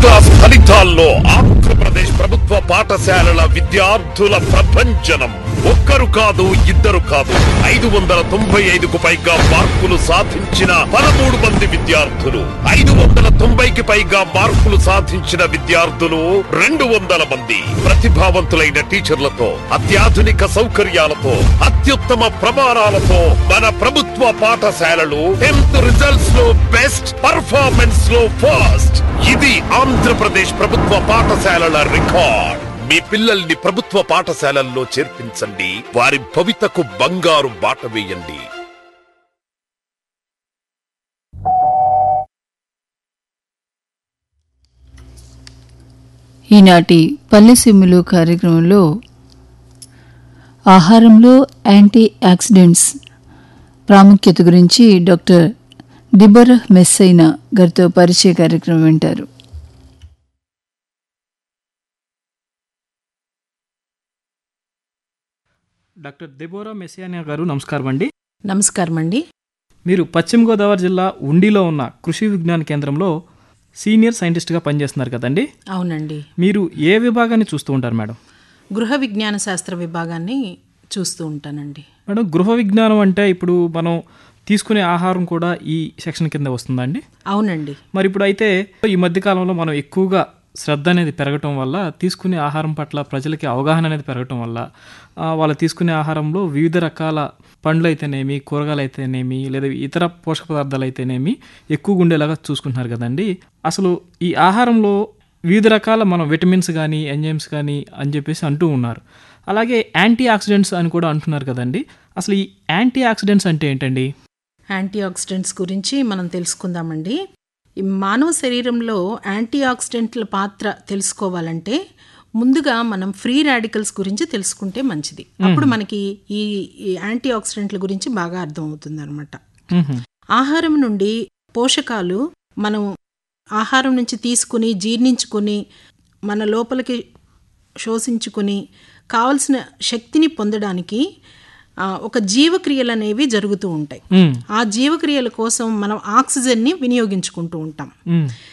Class ఫలితాల్లో ఆంధ్రప్రదేశ్ ప్రభుత్వ పాఠశాలల విద్యార్థుల ప్రభంజనం ఒక్కరు కాదు ఇద్దరు కాదు ఐదు వందల తొంభై ఐదుకు పైగా మార్కులు సాధించిన పదమూడు మంది విద్యార్థులు ఐదు వందల తొంభైకి పైగా మార్కులు సాధించిన విద్యార్థులు రెండు వందల మంది ప్రతిభావంతులైన టీచర్లతో అత్యాధునిక సౌకర్యాలతో అత్యుత్తమ ప్రమాణాలతో మన ప్రభుత్వ పాఠశాలలు టెన్త్ రిజల్ట్స్ లో బెస్ట్ పర్ఫార్మెన్స్ లో ఫస్ట్ ఇది ఆంధ్రప్రదేశ్ ప్రభుత్వ పాఠశాలల రికార్డ్ మీ పిల్లల్ని ప్రభుత్వ పాఠశాలల్లో చేర్పించండి వారి భవితకు బంగారు బాట వేయండి ఈనాటి పల్లెసీములు కార్యక్రమంలో ఆహారంలో యాంటీ ఆక్సిడెంట్స్ ప్రాముఖ్యత గురించి డాక్టర్ దిబర్ మెస్సైనా గారితో పరిచయ కార్యక్రమం వింటారు డాక్టర్ దెబోరా మెసియానియా గారు నమస్కారం అండి నమస్కారం అండి మీరు పశ్చిమ గోదావరి జిల్లా ఉండిలో ఉన్న కృషి విజ్ఞాన కేంద్రంలో సీనియర్ సైంటిస్ట్గా పనిచేస్తున్నారు కదండి అవునండి మీరు ఏ విభాగాన్ని చూస్తూ ఉంటారు మేడం గృహ విజ్ఞాన శాస్త్ర విభాగాన్ని చూస్తూ ఉంటానండి మేడం గృహ విజ్ఞానం అంటే ఇప్పుడు మనం తీసుకునే ఆహారం కూడా ఈ సెక్షన్ కింద వస్తుందండి అవునండి మరి ఇప్పుడు అయితే ఈ మధ్య కాలంలో మనం ఎక్కువగా శ్రద్ధ అనేది పెరగటం వల్ల తీసుకునే ఆహారం పట్ల ప్రజలకి అవగాహన అనేది పెరగటం వల్ల ఆ, వాళ్ళు తీసుకునే ఆహారంలో వివిధ రకాల పండ్లు అయితేనేమి కూరగాయలు అయితేనేమి లేదా ఇతర పోషక పదార్థాలు అయితేనేమి ఎక్కువగా ఉండేలాగా చూసుకుంటున్నారు కదండి అసలు ఈ ఆహారంలో వివిధ రకాల మనం విటమిన్స్ కానీ ఎంజైమ్స్ కానీ అని చెప్పేసి అంటూ ఉన్నారు అలాగే యాంటీ ఆక్సిడెంట్స్ అని కూడా అంటున్నారు కదండి అసలు ఈ యాంటీ ఆక్సిడెంట్స్ అంటే ఏంటండి యాంటీ ఆక్సిడెంట్స్ గురించి మనం తెలుసుకుందామండి ఈ మానవ శరీరంలో యాంటీ ఆక్సిడెంట్ల పాత్ర తెలుసుకోవాలంటే ముందుగా మనం ఫ్రీ రాడికల్స్ గురించి తెలుసుకుంటే మంచిది అప్పుడు మనకి ఈ ఈ యాంటీ ఆక్సిడెంట్ల గురించి బాగా అర్థమవుతుంది అనమాట మ్హూ. ఆహారం నుండి పోషకాలు మనం ఆహారం నుంచి తీసుకుని జీర్ణించుకొని మన లోపలికి శోషించుకొని కావలసిన శక్తిని పొందడానికి ఆ, ఒక జీవక్రియలు అనేవి జరుగుతూ ఉంటాయి మ్, ఆ జీవక్రియల కోసం మనం ఆక్సిజన్ని వినియోగించుకుంటూ ఉంటాం మ్,